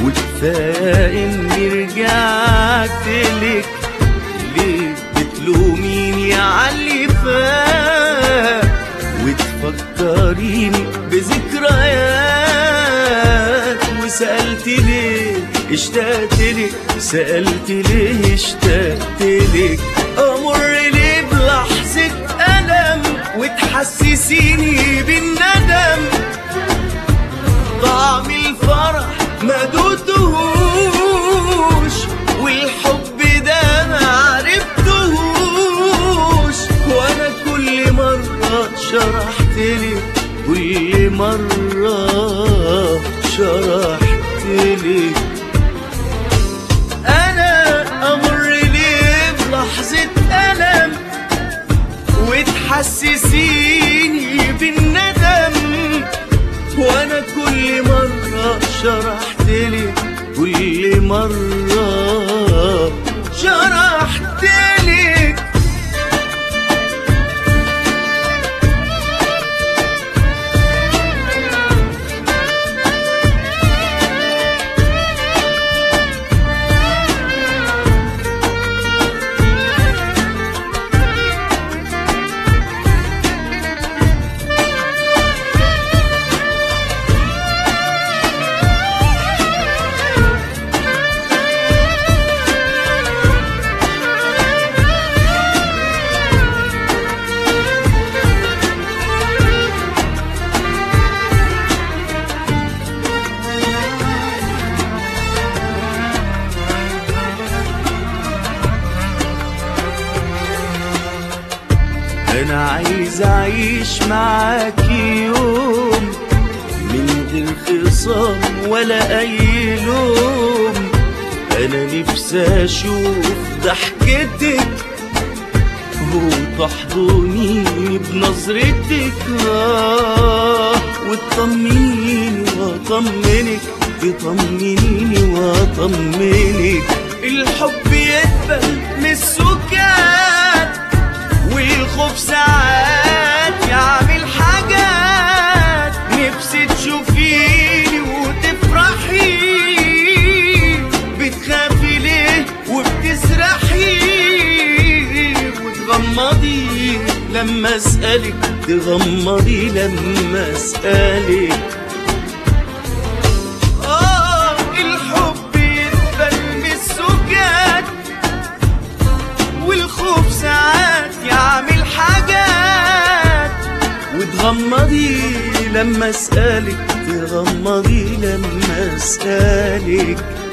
وكفاية اني رجعت لك ليه بتلوميني عاللي فات وتفكريني بذكريات وسألت ليه اشتقت لك سألت ليه اشتقت لك أمر ليه بلحظة ألم وتحسسيني بالندم طعم الفرح ما دوتهوش والحب ده ما عرفتهوش وانا كل مرة شرحت لك كل مرة شرحت لك انا امر ليه بلحظة الم وتحسسيني بالندم وانا كل مرة شرحت لك كل مرة شرحت لك انا عايز اعيش معاك يوم من غير خصام ولا اي لوم انا نفسي اشوف ضحكتك وتحضني بنظرتك آه وتطمنيني واطمنك تطمنيني واطمنك الحب يقبل من السكات والخوف ساعات يعمل حاجات نفسي تشوفيني وتفرحي بتخافي ليه وبتسرحي وتغمضي لما اسألك تغمضي لما اسألك آه الحب يقبل من السكات والخوف ساعات يعمل حاجات وتغمضي لما اسألك تغمضي لما اسألك